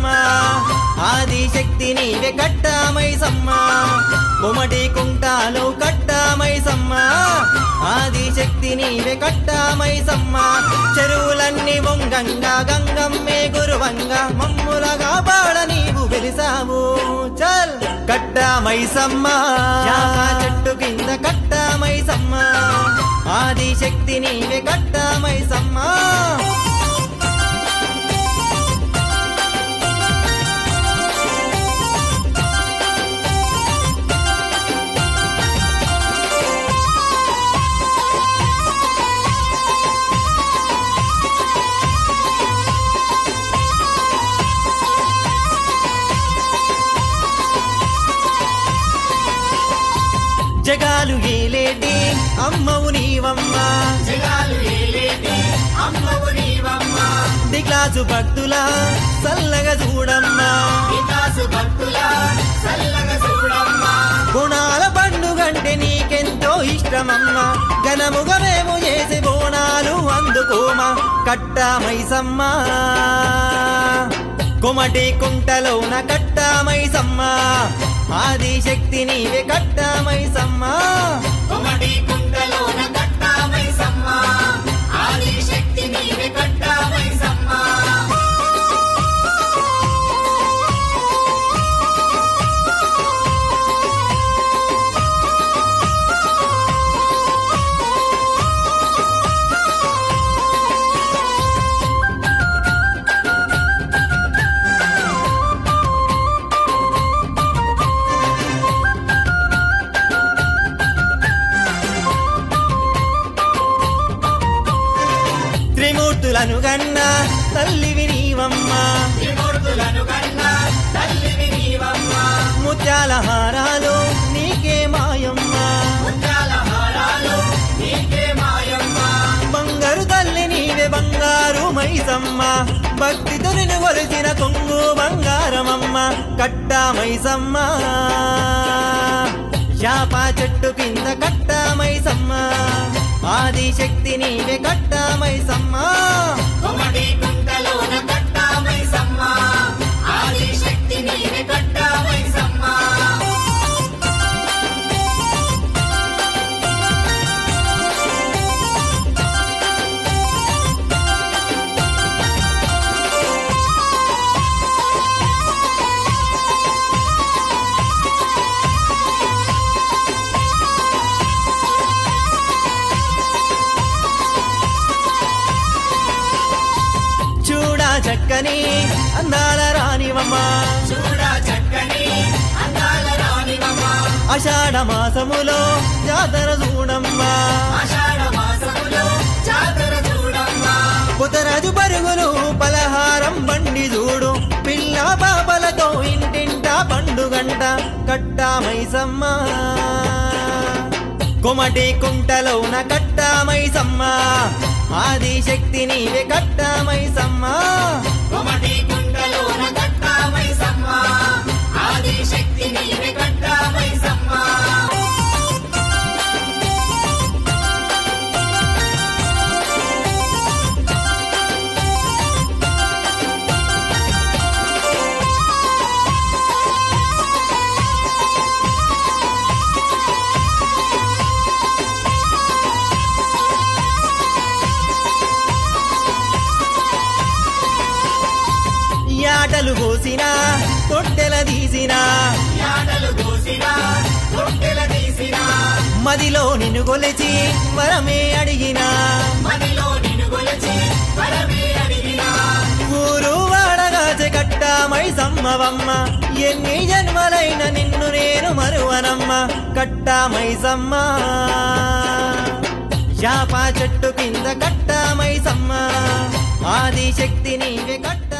సమ్మ ఆది శక్తి నీవే కట్టామై సమ్మ కుమటి కుంటాలు కట్టామై సమ్మ ఆది శక్తి నీవే కట్టామై సమ్మ చెరువులన్నీ వంగంగా గంగమ్మే గురువంగా మమ్ములగా పాడ నీవు వెలిసావు చల్ కట్టామై సమ్మ యాప చెట్టు కింద కట్టామై సమ్మ ఆది శక్తి నీవే కట్టామై సమ్మ జగాలు ఏలేటి అమ్మవు నీవమ్మ జగాలు ఏలేటి అమ్మవు నీవమ్మా దిగ్లాసు భక్తుల సల్లగా చూడమ్మా వికాసు భక్తుల చల్లగా చూడమ్మా గుణాల పండుగంటే నీకెంతో ఇష్టమమ్మా ఘనముగా మేము చేసే బోనాలు అందుకోమా కట్టామైసమ్మా కుమటి కుంటలోన కట్టామైసమ్మా ఆది శక్తి నీవే కట్టామైసమ్మా కొమటి కుంటలోన కట్టామై సమ్మా ఆది శక్తి నీవే కట్టామై సమ్మా త్రిమూర్తులను గన్నా తల్లివి నీవమ్మా త్రిమూర్తులను కన్నా తల్లివి నీవమ్మా ముత్యాల హారాలు నీకే మాయమ్మా ముత్యాల హారాలు నీకే మాయమ్మా బంగారు తల్లి నీవే బంగారు మైసమ్మ భక్తితో నిన్ను కొలిచిన కొంగు బంగారమమ్మ కట్టా మైసమ్మ శాప చెట్టు కింద కట్టా మైసమ్మ ఆది శక్తి నీవే కట్టా మైసమ్మ కొమటి కుంటలోన కట్టామై సమ్మా ఆది శక్తి నీవే కట్టామై సమ్మా చూడా చక్కని అందాల రానివమ్మ చూడ చక్కని అందాల రాణివమ్మా ఆషాఢ మాసములో జాతర చూడమ్మా ఆషాఢ మాసములో జాతర చూడమ్మా పుతరాజు పరుగులు పలహారం బండి చూడు పిల్ల పాపలతో ఇంటింట పండుగంట కట్టామైసమ్మ కొమటి కుంటలోన కట్టామైసమ్మ ఆది శక్తి నీవే కట్టామైసమ్మ కొమటి కుండలోన కట్టామై సమ్మా ఆది శక్తి నీవే కట్టామై సమ్మా యాటలు కోసిన తొట్టెల తీసిన యాటలు కోసినా తొట్టెల తీసినా మదిలో నిన్ను కొలిచి వరమే అడిగినా మదిలో నిన్ను కొలిచి వరమే అడిగినా ఊరు వాడగాచె కట్టామై సమ్మవమ్మ ఎన్ని జన్మలైన నిన్ను నేను మరువనమ్మ కట్టామై సమ్మ శాప చెట్టు కింద కట్టామై సమ్మ ఆది శక్తి నీవే కట్ట